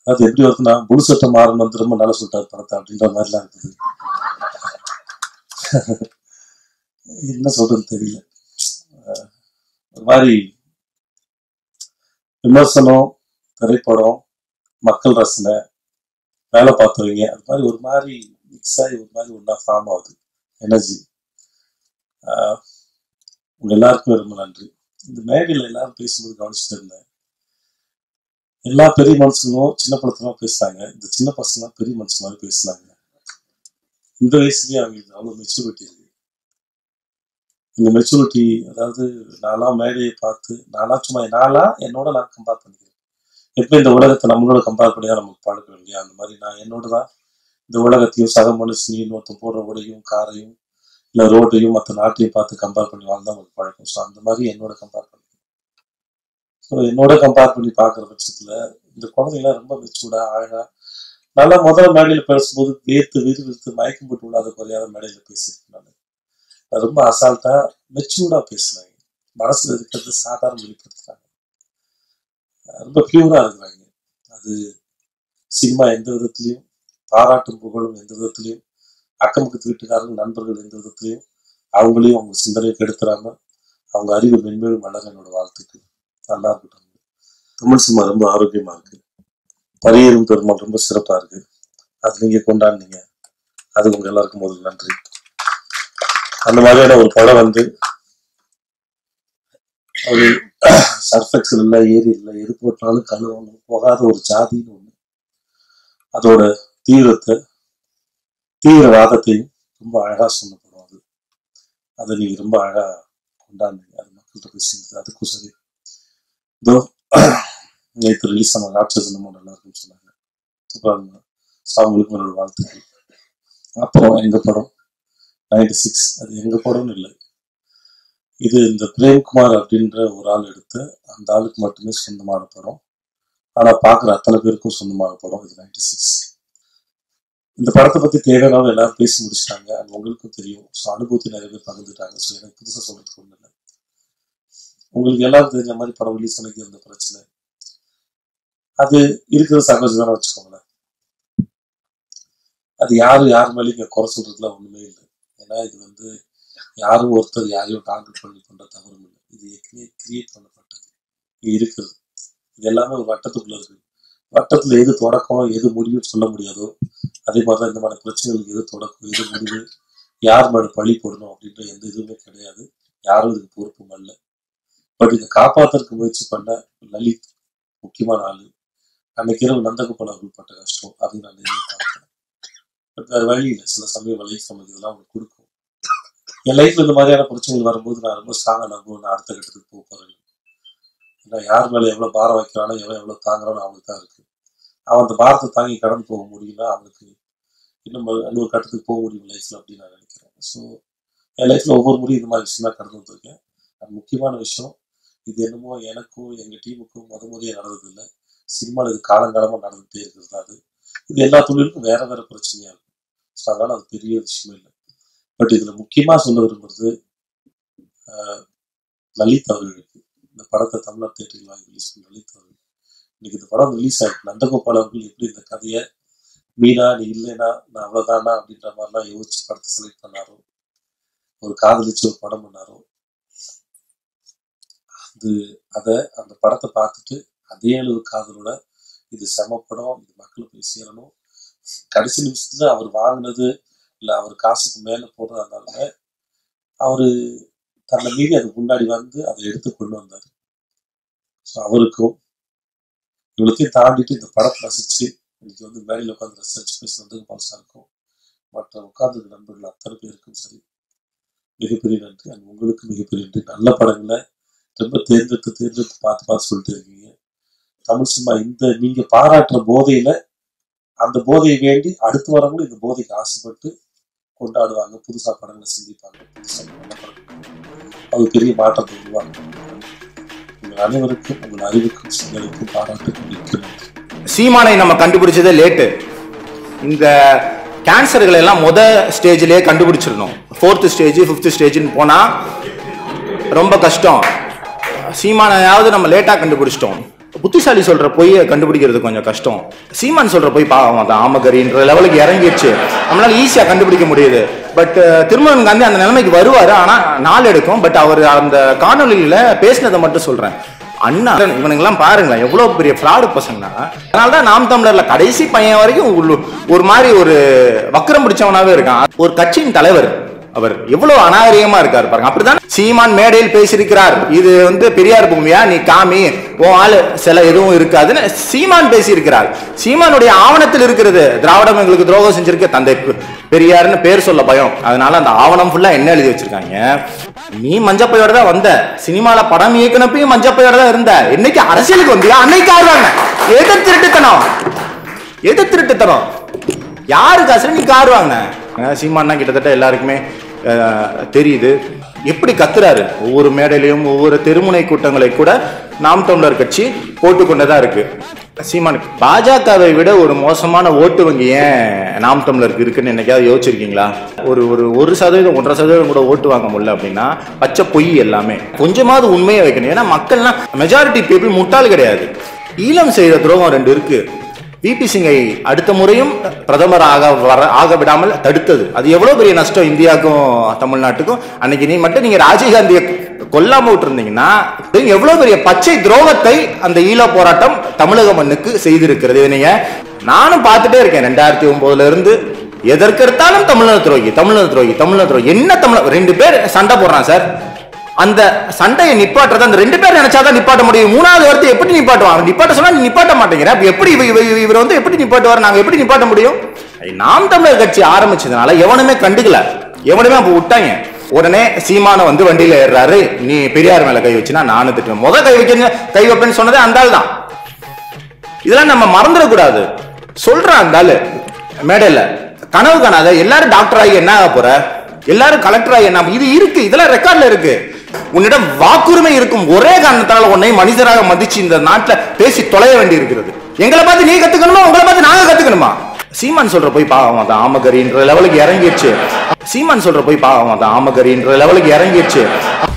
அது எப்படி வருதுன்னா முழு சட்டம் மாறணும் வந்து ரொம்ப நல்லா சொல்லிட்டாரு படத்தை அப்படின்ற மாதிரிலாம் இருக்குது என்ன சொல்றதுன்னு தெரியல அஹ் ஒரு மாதிரி விமர்சனம் திரைப்படம் மக்கள் ரசனை வேலை பார்த்தவங்க அது மாதிரி ஒரு மாதிரி மிக்ஸ் ஆகி ஒரு மாதிரி ஒன்றா ஃபார்ம் ஆகுது எனர்ஜி உங்க எல்லாருக்குமே ரொம்ப நன்றி இந்த மேடையில் எல்லாரும் பேசும்போது கவனிச்சுட்டு இருந்தேன் எல்லா பெரிய மனுஷங்களும் சின்ன படத்துல பேசுறாங்க இந்த சின்ன பசங்க பெரிய மனுஷன் மாதிரி பேசுனாங்க இந்த வயசுலயே அவங்களுக்கு அவ்வளவு மெச்சூரிட்டி இருக்கு இந்த மெச்சூரிட்டி அதாவது நான்லாம் மேடையை பார்த்து நானா சும்மா நானா என்னோட நான் கம்பேர் பண்ணிக்கிறேன் எப்போ இந்த உலகத்தை நம்மளோட கம்பேர் பண்ணி தான் நமக்கு பழக்கம் இல்லையா அந்த மாதிரி நான் என்னோட தான் இந்த உலகத்தையும் சக மனுஷனையும் இன்னொருத்தன் போடுற உடையும் காரையும் இல்லை ரோட்டையும் மற்ற நாட்டையும் பார்த்து கம்பேர் பண்ணி வாழ்ந்தா நமக்கு பழக்கம் ஸோ அந்த மாதிரி என்னோட கம்பேர் பண்ணி ஸோ என்னோட கம்பேர் பண்ணி பார்க்குற பட்சத்தில் இந்த குழந்தைங்களாம் ரொம்ப மெச்சூர்டா அழகா நல்லா முதல்ல மேடையில் பேசும்போது வேர்த்து விறுவிறுத்து மயக்கம் போட்டு விடாத குறையாத மேடையில் பேசியிருக்கேன் நான் நான் ரொம்ப அசால்ட்டா மெச்சூர்டா பேசுனாங்க மனசுல இருக்கிறது சாதாரண வெளிப்படுத்துறாங்க ரொம்ப பியூரா இருக்கிறாங்க அது சினிமா எந்த விதத்திலையும் பாராட்டும் புகழும் எந்த விதத்திலையும் அக்கம் பக்கத்து வீட்டுக்காரங்க நண்பர்கள் எந்த விதத்திலையும் அவங்களையும் அவங்க சிந்தனையை கெடுத்துறாம அவங்க அறிவு மென்மேலும் வளர என்னோட வாழ்த்துக்கள் நல்லா இருக்கட்டும் தமிழ் சினிமா ரொம்ப ஆரோக்கியமா இருக்கு பரியரும் பெருமாள் ரொம்ப சிறப்பா இருக்கு அது நீங்க கொண்டாடுனீங்க அது உங்க எல்லாருக்கும் முதல் நன்றி அந்த மாதிரியான ஒரு படம் வந்து அது சர்ஃபெக்ஸ் இல்லை ஏரி இல்லை எது போட்டாலும் கழுவணும் போகாத ஒரு ஜாதின்னு ஒண்ணு அதோட தீவிரத்தை தீவிரவாதத்தையும் ரொம்ப அழகா சொன்ன படம் அது அதை நீங்க ரொம்ப அழகா கொண்டாடுனீங்க அது மக்கள்கிட்ட போய் சேர்ந்தது அதுக்கும் சரி இதோ நேற்று ரிலீஸ் ஆன ராட்சசனமும் நல்லா இருக்குன்னு சொன்னாங்க சூப்பராக ஸோ அவங்களுக்கு என்னோட வாழ்த்துக்கள் அப்புறம் எங்க படம் நைன்டி சிக்ஸ் அது எங்க படம்னு இல்லை இது இந்த பிரேம்குமார் அப்படின்ற ஒரு ஆள் எடுத்து அந்த ஆளுக்கு மட்டுமே சொந்தமான படம் ஆனா பார்க்குற அத்தனை பேருக்கும் சொந்தமான படம் இது நைன்டி சிக்ஸ் இந்த படத்தை பத்தி தேவையான எல்லாரும் பேசி முடிச்சிட்டாங்க அது உங்களுக்கும் தெரியும் ஸோ அனுபவத்தை நிறைய பேர் பகிர்ந்துட்டாங்க ஸோ எனக்கு புதுசா சொல்றதுக்கு ஒண்ணு இல்லை உங்களுக்கு எல்லாரும் தெரிஞ்ச மாதிரி படம் ரிலீஸ் பண்ணி இருந்த பிரச்சனை அது இருக்கிற சகஜம் வச்சுக்கோங்களேன் அது யாரு யார் மேலேயும் இங்க குறை சொல்றதுல ஒண்ணுமே இல்லை ஏன்னா இது வந்து யாரும் ஒருத்தர் யாரையும் டார்கெட் பண்ணி பண்ற தவறும் இல்லை இது ஏற்கனவே கிரியேட் பண்ணப்பட்டது இது இருக்குது இது எல்லாமே ஒரு வட்டத்துக்குள்ள இருக்கு வட்டத்துல எது தொடக்கம் எது முடிவுன்னு சொல்ல முடியாதோ அதே மாதிரிதான் இந்த மாதிரி பிரச்சனைகளுக்கு எது தொடக்கம் எது முடிவு யார் மேல பழி போடணும் அப்படின்ற எந்த இதுவுமே கிடையாது யாரும் இதுக்கு பொறுப்பும் அல்ல பட் இதை காப்பாத்துறதுக்கு முயற்சி பண்ண லலித் முக்கியமான ஆளு அன்னைக்கு இரவு நந்தகோபால் அவர்கள் பட்ட கஷ்டம் அதை நான் நேரில் பார்த்தேன் பட் வேற வழி இல்லை சில சமயம் லைஃப் நமக்கு இதெல்லாம் அவங்களுக்கு கொடுக்கும் என் லைஃப்ல இந்த மாதிரியான பிரச்சனைகள் வரும்போது நான் ரொம்ப ஸ்ட்ராங்கா நம்புவேன் நான் அடுத்த கட்டத்துக்கு போக போறேன் ஏன்னா யார் மேல எவ்வளவு பாரம் வைக்கிறானோ எவன் எவ்வளவு தாங்குறானோ அவனுக்கு தான் இருக்கு அவன் அந்த பாரத்தை தாங்கி கடந்து போக முடியும்னா அவனுக்கு இன்னும் இன்னொரு கட்டத்துக்கு போக முடியும் லைஃப்ல அப்படின்னு நான் நினைக்கிறேன் ஸோ என் லைஃப்ல ஒவ்வொரு முறையும் இந்த மாதிரி விஷயம் தான் கடந்து வந்திருக்கேன் அது முக்கியமான விஷயம் இது என்னமோ எனக்கும் எங்க டீமுக்கும் முத முறையே நடந்தது இல்லை சினிமாவில் இது காலங்காலமா நடந்துகிட்டே இருக்கிறது தான் அது இது எல்லா தொழிலுக்கும் வேற வேற பிரச்சனையா இருக்கும் ஸோ அதனால அது பெரிய விஷயம் இல்லை பட் இதுல முக்கியமா சொல்ல விரும்புறது ஆஹ், லலித் அவர்களுக்கு இந்த படத்தை தமிழ்நாடு தேட்டரில் வாங்கி ரிலீஸ் பண்ண லலித் அவர்கள் இன்னைக்கு இந்த படம் ரிலீஸ் ஆயிருக்கு நந்தகோபால் அவர்கள் எப்படி இந்த கதையை மீனா நீ இல்லைனா நான் அவ்வளவுதானா அப்படின்ற மாதிரிலாம் யோசிச்சு படத்தை செலக்ட் பண்ணாரோ ஒரு காதலிச்சு ஒரு படம் பண்ணாரோ அது அதை அந்த படத்தை பார்த்துட்டு அதே அளவு காதலோட இது செம படம் இது மக்களுக்கு போய் சேரணும் கடைசி நிமிஷத்துல அவர் வாங்கினது இல்ல அவர் காசுக்கு மேல போடுறதா இருந்தாலுமே அவரு தன்னை மீறி அதுக்கு முன்னாடி வந்து அதை எடுத்து கொண்டு வந்தாரு ஸோ அவருக்கும் இவ்வளோத்தையும் தாண்டிட்டு இந்த படத்தை ரசிச்சு இன்னைக்கு வந்து மேடையில் உட்காந்து ரசிச்சு பேசுனதுக்கு பல்சா இருக்கும் மற்ற உட்கார்ந்து நண்பர்கள் அத்தனை பேருக்கும் சரி மிகப்பெரிய நன்றி அண்ட் உங்களுக்கு மிகப்பெரிய நன்றி நல்ல படங்களை ரொம்ப தேர்ந்தெடுத்து தேர்ந்தெடுத்து பார்த்து பார்த்து சொல்லிட்டு இருக்கீங்க தமிழ் சினிமா இந்த நீங்க பாராட்டுற போதையில அந்த போதையை வேண்டி அடுத்து வரவங்களும் இந்த போதைக்கு ஆசைப்பட்டு கொண்டாடுவாங்க புதுசா படங்களை சிந்திப்பாங்க புதுசா நல்ல படங்கள் அது பெரிய மாற்றத்தை உருவாக்கும் உங்கள் அனைவருக்கும் உங்கள் அறிவுக்கும் சிந்தனைக்கும் பாராட்டுக்கும் மிக்க நன்றி சீமானை நம்ம கண்டுபிடிச்சதே லேட்டு இந்த கேன்சர்களை எல்லாம் முத ஸ்டேஜ்லயே கண்டுபிடிச்சிடணும் ஃபோர்த்து ஸ்டேஜ் ஃபிஃப்த் ஸ்டேஜ்னு போனால் ரொம்ப கஷ்டம் சீமானையாவது நம்ம லேட்டாக கண்டுபிடிச்சிட்டோம் புத்திசாலி சொல்ற பொய்யை கண்டுபிடிக்கிறது கொஞ்சம் கஷ்டம் சீமான் சொல்ற பொய் பாவம் அது ஆமகரின்ற லெவலுக்கு இறங்கிடுச்சு நம்மளால ஈஸியா கண்டுபிடிக்க முடியுது பட் திருமணன் காந்தி அந்த நிலைமைக்கு வருவாரு ஆனா நாள் எடுக்கும் பட் அவர் அந்த காணொலியில பேசினதை மட்டும் சொல்றேன் அண்ணா இவனுங்கெல்லாம் பாருங்களேன் எவ்வளவு பெரிய ஃப்ராடு பசங்கன்னா அதனால தான் நாம் தமிழர்ல கடைசி பையன் வரைக்கும் ஒரு- ஒரு மாதிரி ஒரு வக்கரம் பிடிச்சவனாவே இருக்கான் ஒரு கட்சியின் தலைவர் அவர் எவ்வளவு அநாகரிகமா இருக்காரு பாருங்க அப்படிதான் சீமான் மேடையில் பேசியிருக்கிறார் இது வந்து பெரியார் பூமியா நீ காமி உன் ஆளு சில எதுவும் இருக்காதுன்னு சீமான் பேசியிருக்கிறார் சீமானுடைய ஆவணத்தில் இருக்கிறது திராவிடம் எங்களுக்கு துரோகம் செஞ்சிருக்கு தந்தை பெ- பெரியார்னு பேர் சொல்ல பயம் அதனால அந்த ஆவணம் ஃபுல்லா என்ன எழுதி வச்சிருக்காங்க நீ மஞ்சப்பையோட தான் வந்த சினிமால படம் இயக்குனப்பையும் மஞ்சப்பையோட தான் இருந்த என்னைக்கு அரசியலுக்கு வந்தியா அன்னைக்கு ஆடுவாங்க எது திருட்டுத்தனம் எது திருட்டுத்தனம் யாரு காசு நீ கார் வாங்க சீமானா கிட்டத்தட்ட எல்லாருக்குமே அஹ், தெரியுது எப்படி கத்துறாரு ஒவ்வொரு மேடையிலையும் ஒவ்வொரு தெருமுனை கூட்டங்களை கூட நாம் தமிழர் கட்சி போட்டுக்கொண்டதா இருக்கு சீமான் பாஜகவை விட ஒரு மோசமான ஓட்டு வங்கி ஏன் நாம் தமிழருக்கு இருக்குன்னு என்னைக்காவது யோசிச்சிருக்கீங்களா ஒரு ஒரு ஒரு சதவீதம் ஒன்றரை சதவீதம் கூட ஓட்டு வாங்க முடியல அப்படின்னா பச்சை பொய் எல்லாமே கொஞ்சமாவது உண்மையை வைக்கணும் ஏன்னா மக்கள்லாம் மெஜாரிட்டி பீப்புள் முட்டாள் கிடையாது ஈழம் செய்த துரோகம் ரெண்டு இருக்கு விபி சிங்கை அடுத்த முறையும் பிரதமர் ஆக வர ஆக விடாமல் தடுத்தது அது எவ்வளவு பெரிய நஷ்டம் இந்தியாவுக்கும் தமிழ்நாட்டுக்கும் அன்னைக்கு நீ மட்டும் நீங்க ராஜீவ்காந்தியை கொல்லாம விட்டுருந்தீங்கன்னா இது எவ்வளவு பெரிய பச்சை துரோகத்தை அந்த ஈழ போராட்டம் தமிழக மண்ணுக்கு செய்திருக்கிறது இதை நீங்க நானும் பார்த்துட்டே இருக்கேன் ரெண்டாயிரத்தி ஒன்பதுல இருந்து எதற்கெடுத்தாலும் தமிழக துரோகி தமிழக துரோகி தமிழக துரோகி என்ன தமிழ் ரெண்டு பேர் சண்டை போடுறான் சார் அந்த சண்டையை நிப்பாட்டுறது அந்த ரெண்டு பேர் நினைச்சாதான் நிப்பாட்ட முடியும் மூணாவது வார்த்தை எப்படி நிப்பாட்டுவான் அவன் நிப்பாட்ட சொன்னா நீ நிப்பாட்ட மாட்டேங்கிற அப்ப எப்படி இவ- இவ- இவ- இவர் வந்து எப்படி நிப்பாட்டுவார் நாங்க எப்படி நிப்பாட்ட முடியும் நாம் தமிழர் கட்சி ஆரம்பிச்சதுனால எவனுமே கண்டுக்கல எவனுமே அப்ப விட்டாங்க உடனே சீமான வந்து வண்டியில ஏறுறாரு நீ பெரியார் மேல கை வச்சுனா நானும் திட்டுவேன் முத கை வைக்க கை வைப்பேன்னு சொன்னதே அந்த ஆள் தான் இதெல்லாம் நம்ம மறந்துடக்கூடாது சொல்றான் அந்த ஆளு மேடையில கனவு காணாத எல்லாரும் டாக்டர் ஆகி என்ன ஆக போற எல்லாரும் கலெக்டர் ஆகி என்ன இது இருக்கு இதெல்லாம் ரெக்கார்ட்ல இருக்கு உன்னிடம் வாக்குரிமை இருக்கும் ஒரே காரணத்தால உன்னை மனிதராக மதிச்சு இந்த நாட்டுல பேசி தொலைய வேண்டி இருக்கிறது எங்களை பார்த்து நீ கத்துக்கணுமா உங்களை பார்த்து நாங்க கத்துக்கணுமா சீமான் சொல்ற போய் பாவம் அது ஆமகரின்ற லெவலுக்கு இறங்கிடுச்சு சீமான் சொல்ற போய் பாவம் அது ஆமகரின்ற லெவலுக்கு இறங்கிடுச்சு